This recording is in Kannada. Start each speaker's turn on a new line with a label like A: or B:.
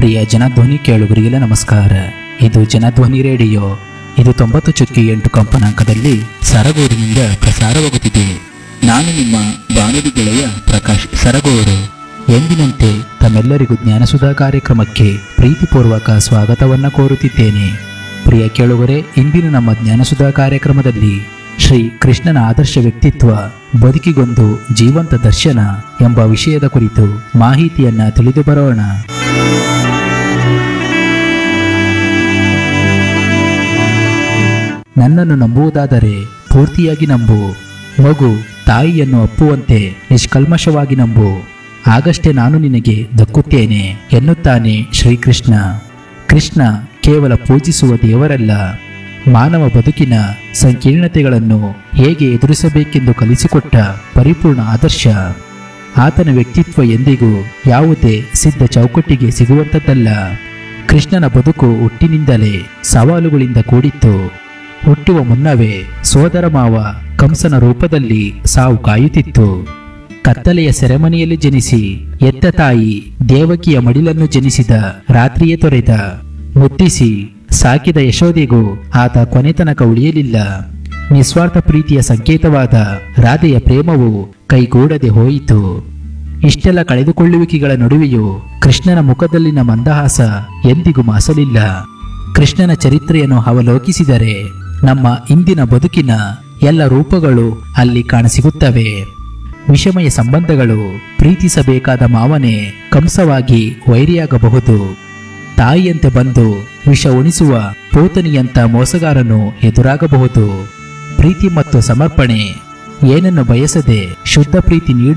A: ಪ್ರಿಯ ಜನಧ್ವನಿ ಕೇಳುಗರಿಗೆಲ್ಲ ನಮಸ್ಕಾರ ಇದು ಜನಧ್ವನಿ ರೇಡಿಯೋ ಇದು ತೊಂಬತ್ತು ಚುಕ್ಕಿ ಎಂಟು ಕಂಪನಾಂಕದಲ್ಲಿ ಸರಗೂರಿನಿಂದ ಪ್ರಸಾರವಾಗುತ್ತಿದೆ ನಾನು ನಿಮ್ಮ ಬಾನುಲಿ ಗೆಳೆಯ ಪ್ರಕಾಶ್ ಸರಗೂರು ಎಂದಿನಂತೆ ತಮ್ಮೆಲ್ಲರಿಗೂ ಜ್ಞಾನಸುಧಾ ಕಾರ್ಯಕ್ರಮಕ್ಕೆ ಪ್ರೀತಿಪೂರ್ವಕ ಸ್ವಾಗತವನ್ನ ಕೋರುತ್ತಿದ್ದೇನೆ ಪ್ರಿಯ ಕೇಳುಗರೆ ಇಂದಿನ ನಮ್ಮ ಜ್ಞಾನಸುಧಾ ಕಾರ್ಯಕ್ರಮದಲ್ಲಿ ಶ್ರೀ ಕೃಷ್ಣನ ಆದರ್ಶ ವ್ಯಕ್ತಿತ್ವ ಬದುಕಿಗೊಂದು ಜೀವಂತ ದರ್ಶನ ಎಂಬ ವಿಷಯದ ಕುರಿತು ಮಾಹಿತಿಯನ್ನ ತಿಳಿದು ಬರೋಣ ನನ್ನನ್ನು ನಂಬುವುದಾದರೆ ಪೂರ್ತಿಯಾಗಿ ನಂಬು ಮಗು ತಾಯಿಯನ್ನು ಅಪ್ಪುವಂತೆ ನಿಷ್ಕಲ್ಮಶವಾಗಿ ನಂಬು ಆಗಷ್ಟೇ ನಾನು ನಿನಗೆ ದಕ್ಕುತ್ತೇನೆ ಎನ್ನುತ್ತಾನೆ ಶ್ರೀಕೃಷ್ಣ ಕೃಷ್ಣ ಕೇವಲ ಪೂಜಿಸುವ ದೇವರಲ್ಲ ಮಾನವ ಬದುಕಿನ ಸಂಕೀರ್ಣತೆಗಳನ್ನು ಹೇಗೆ ಎದುರಿಸಬೇಕೆಂದು ಕಲಿಸಿಕೊಟ್ಟ ಪರಿಪೂರ್ಣ ಆದರ್ಶ ಆತನ ವ್ಯಕ್ತಿತ್ವ ಎಂದಿಗೂ ಯಾವುದೇ ಸಿದ್ಧ ಚೌಕಟ್ಟಿಗೆ ಸಿಗುವಂಥದ್ದಲ್ಲ ಕೃಷ್ಣನ ಬದುಕು ಹುಟ್ಟಿನಿಂದಲೇ ಸವಾಲುಗಳಿಂದ ಕೂಡಿತ್ತು ಹುಟ್ಟುವ ಮುನ್ನವೇ ಸೋದರ ಮಾವ ಕಂಸನ ರೂಪದಲ್ಲಿ ಸಾವು ಕಾಯುತ್ತಿತ್ತು ಕತ್ತಲೆಯ ಸೆರೆಮನೆಯಲ್ಲಿ ಜನಿಸಿ ಎತ್ತ ತಾಯಿ ದೇವಕಿಯ ಮಡಿಲನ್ನು ಜನಿಸಿದ ರಾತ್ರಿಯೇ ತೊರೆದ ಮುತ್ತಿಸಿ ಸಾಕಿದ ಯಶೋದೆಗೂ ಆತ ಕೊನೆತನಕ ಉಳಿಯಲಿಲ್ಲ ನಿಸ್ವಾರ್ಥ ಪ್ರೀತಿಯ ಸಂಕೇತವಾದ ರಾಧೆಯ ಪ್ರೇಮವು ಕೈಗೂಡದೆ ಹೋಯಿತು ಇಷ್ಟೆಲ್ಲ ಕಳೆದುಕೊಳ್ಳುವಿಕೆಗಳ ನಡುವೆಯೂ ಕೃಷ್ಣನ ಮುಖದಲ್ಲಿನ ಮಂದಹಾಸ ಎಂದಿಗೂ ಮಾಸಲಿಲ್ಲ ಕೃಷ್ಣನ ಚರಿತ್ರೆಯನ್ನು ಅವಲೋಕಿಸಿದರೆ ನಮ್ಮ ಇಂದಿನ ಬದುಕಿನ ಎಲ್ಲ ರೂಪಗಳು ಅಲ್ಲಿ ಕಾಣಸಿಗುತ್ತವೆ ವಿಷಮಯ ಸಂಬಂಧಗಳು ಪ್ರೀತಿಸಬೇಕಾದ ಮಾವನೇ ಕಂಸವಾಗಿ ವೈರಿಯಾಗಬಹುದು ತಾಯಿಯಂತೆ ಬಂದು ವಿಷ ಉಣಿಸುವ ಪೋತನಿಯಂತ ಮೋಸಗಾರನು ಎದುರಾಗಬಹುದು ಪ್ರೀತಿ ಮತ್ತು ಸಮರ್ಪಣೆ ಏನನ್ನು ಬಯಸದೆ ಶುದ್ಧ ಪ್ರೀತಿ ನೀಡು